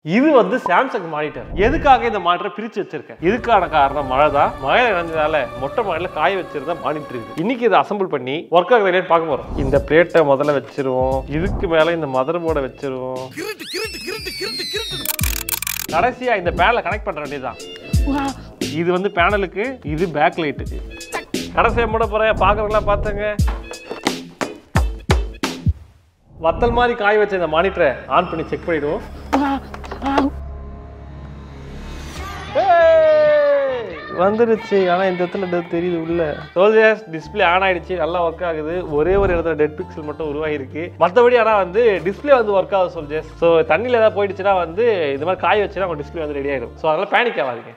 இது வந்து Samsung monitor எதுக்காக இந்த மானிட்டரை பிரிச்சு வச்சிருக்கேன் இதுக்கான காரணம் மழை தான் மழை இணைஞ்சதால மொட்டை மாடியில் காய வச்சிருந்த மானிட்டர் இது இன்னைக்கு இதை அசம்பிள் பண்ணி ஒர்க் ஆகுது இல்லையான்னு பார்க்க போறோம் இந்த பிளேட்டை முதல்ல வச்சிருவோம் இதுக்கு மேல இந்த மதர் போர்டை வச்சிருவோம் கடைசியா இந்த பேனலை கனெக்ட் பண்ற வேண்டியதுதான் இது வந்து பேனலுக்கு இது பேக் லைட்டுக்கு கடைசியா மூட போறேன் பாக்குறவங்களா பார்த்துங்க வத்தல் மாதிரி காய வச்ச இந்த மானிட்டரை ஆன் பண்ணி செக் பண்ணிடுவோம் ஏய், வந்துருச்சு ஆனா இந்த இடத்துல dead தெரியுது உள்ள சோல்ஜர்ஸ் டிஸ்ப்ளே ஆன் ஆயிடுச்சு நல்லா ஒர்க் ஆகுது ஒரே ஒரு இடத்துல டெட் பிக்சல் மட்டும் உருவாகிருக்கு மற்றபடி ஆனா வந்து டிஸ்ப்ளே வந்து ஒர்க் ஆகுது சோல்ஜர்ஸ் ஸோ தண்ணியில் ஏதாவது போயிடுச்சுன்னா வந்து இந்த மாதிரி காய வச்சுன்னா உங்க டிஸ்ப்ளே வந்து ரெடி ஆயிடும் ஸோ அதனால பேனிக் ஆகாதீங்க